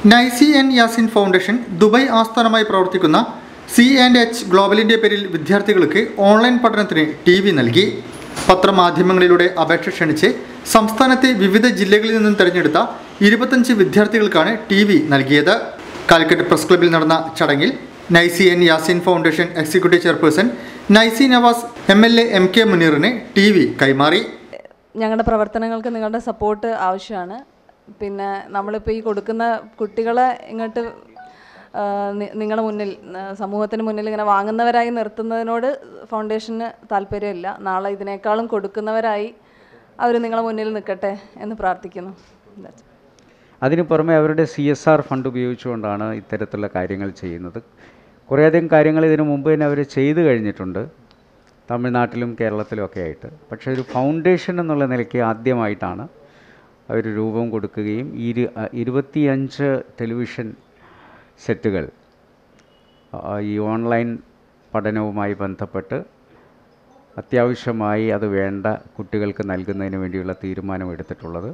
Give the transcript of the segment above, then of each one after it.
Nicy and Yasin foundation Dubai ആസ്ഥാനമായി പ്രവർത്തിക്കുന്ന C and H ഗ്ലോബലിൻ്റെ പേരിൽ വിദ്യാർത്ഥികൾക്ക് ഓൺലൈൻ പഠനത്തിന് ടി വി നൽകി പത്രമാധ്യമങ്ങളിലൂടെ അപേക്ഷ ക്ഷണിച്ച് സംസ്ഥാനത്തെ വിവിധ ജില്ലകളിൽ നിന്നും തിരഞ്ഞെടുത്ത ഇരുപത്തഞ്ച് വിദ്യാർത്ഥികൾക്കാണ് ടി വി നൽകിയത് കാലിക്കറ്റ് പ്രസ് ക്ലബ്ബിൽ നടന്ന ചടങ്ങിൽ Naisy N Yasin foundation executive chairperson Naisy Nawaz M L A M K മുനീറിന് ടി വി കൈമാറി ഞങ്ങളുടെ പ്രവർത്തനങ്ങൾക്ക് നിങ്ങളുടെ സപ്പോർട്ട് ആവശ്യമാണ് പിന്നെ നമ്മളിപ്പോൾ ഈ കൊടുക്കുന്ന കുട്ടികളെ ഇങ്ങോട്ട് നിങ്ങളുടെ മുന്നിൽ ആ, സമൂഹത്തിന് മുന്നിൽ ഇങ്ങനെ വാങ്ങുന്നവരായി നിർത്തുന്നതിനോട് ഫൗണ്ടേഷന് താല്പര്യമില്ല നാളെ ഇതിനേക്കാളും കൊടുക്കുന്നവരായി അവർ നിങ്ങളുടെ മുന്നിൽ നിൽക്കട്ടെ എന്ന് പ്രാർത്ഥിക്കുന്നു That's all. അതിനു പുറമെ അവരുടെ സി എസ് ആർ ഫണ്ട് ഉപയോഗിച്ചുകൊണ്ടാണ് ഇത്തരത്തിലുള്ള കാര്യങ്ങൾ ചെയ്യുന്നത് കുറേയധികം കാര്യങ്ങൾ ഇതിനു മുമ്പ് തന്നെ അവർ ചെയ്തു കഴിഞ്ഞിട്ടുണ്ട് തമിഴ്നാട്ടിലും കേരളത്തിലും ഒക്കെ ആയിട്ട് പക്ഷേ ഒരു ഫൗണ്ടേഷൻ എന്നുള്ള നിലയ്ക്ക് ആദ്യമായിട്ടാണ് അവർ രൂപം കൊടുക്കുകയും ഇരു അ- ഇരുപത്തിയഞ്ച് ടെലിവിഷൻ സെറ്റുകൾ ആ, ഈ ഓൺലൈൻ പഠനവുമായി ബന്ധപ്പെട്ട് അത്യാവശ്യമായി അത് വേണ്ട കുട്ടികൾക്ക് നൽകുന്നതിന് വേണ്ടിയുള്ള തീരുമാനമെടുത്തിട്ടുള്ളത്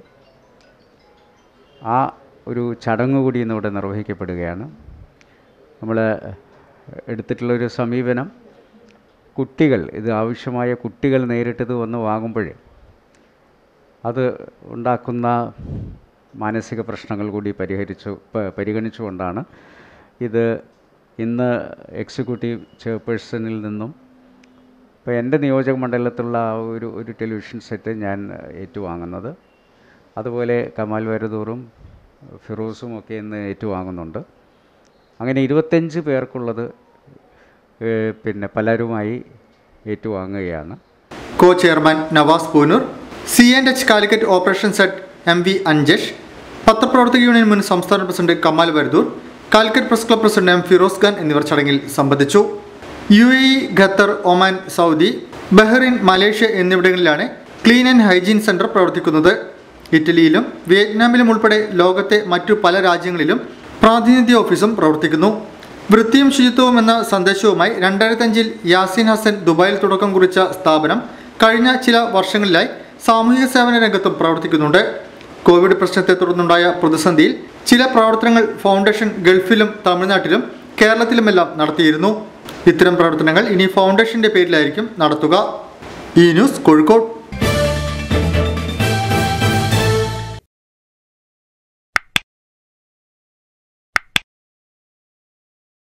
ആ ഒരു ചടങ്ങ് കൂടി ഇന്നിവിടെ നിർവഹിക്കപ്പെടുകയാണ് നമ്മൾ എടുത്തിട്ടുള്ളൊരു സമീപനം കുട്ടികൾ ഇത് ആവശ്യമായ കുട്ടികൾ നേരിട്ടിത് വന്ന് വാങ്ങുമ്പോഴേ അത് ഉണ്ടാക്കുന്ന മാനസിക പ്രശ്നങ്ങൾ കൂടി പരിഹരിച്ചു പ- പരിഗണിച്ചുകൊണ്ടാണ് ഇത് ഇന്ന് എക്സിക്യൂട്ടീവ് ചെയർപേഴ്സണിൽ നിന്നും ഇപ്പോൾ എൻ്റെ നിയോജക മണ്ഡലത്തിലുള്ള ആ ഒരു ഒരു ടെലിവിഷൻ സെറ്റ് ഞാൻ ഏറ്റുവാങ്ങുന്നത് അതുപോലെ കമാൽ വരദൂറും ഫിറോസും ഒക്കെ ഇന്ന് ഏറ്റുവാങ്ങുന്നുണ്ട് അങ്ങനെ ഇരുപത്തഞ്ച് പേർക്കുള്ളത് ഏഹ്, പിന്നെ പലരുമായി ഏറ്റുവാങ്ങുകയാണ് co chairman Navas Poonoor C and H Calicut operation set M V Anjash പത്രപ്രവർത്തക യൂണിയൻ മുൻ സംസ്ഥാന president Kamal Varadoor Calicut press club president M Firoz Khan എന്നിവർ ചടങ്ങിൽ സംബന്ധിച്ചു U A E Qatar Oman Saudi Bahrain Malaysia എന്നിവിടങ്ങളിലാണ് ക്ലീൻ ആൻഡ് ഹൈജീൻ സെന്റർ പ്രവർത്തിക്കുന്നത് ഇറ്റലിയിലും വിയറ്റ്നാമിലും ഉൾപ്പെടെ ലോകത്തെ മറ്റു പല രാജ്യങ്ങളിലും പ്രാതിനിധ്യ ഓഫീസും പ്രവർത്തിക്കുന്നു വൃത്തിയും ശുചിത്വവും എന്ന സന്ദേശവുമായി രണ്ടായിരത്തി അഞ്ചിൽ യാസിൻ ഹസൻ ദുബായിൽ തുടക്കം കുറിച്ച സ്ഥാപനം കഴിഞ്ഞ ചില വർഷങ്ങളിലായി സാമൂഹിക സേവന രംഗത്തും പ്രവർത്തിക്കുന്നുണ്ട് കോവിഡ് പ്രശ്നത്തെ തുടർന്നുണ്ടായ പ്രതിസന്ധിയിൽ ചില പ്രവർത്തനങ്ങൾ ഫൗണ്ടേഷൻ ഗൾഫിലും തമിഴ്നാട്ടിലും കേരളത്തിലുമെല്ലാം നടത്തിയിരുന്നു ഇത്തരം പ്രവർത്തനങ്ങൾ ഇനി ഫൗണ്ടേഷന്റെ പേരിലായിരിക്കും നടത്തുക ഈ ന്യൂസ് കോഴിക്കോട്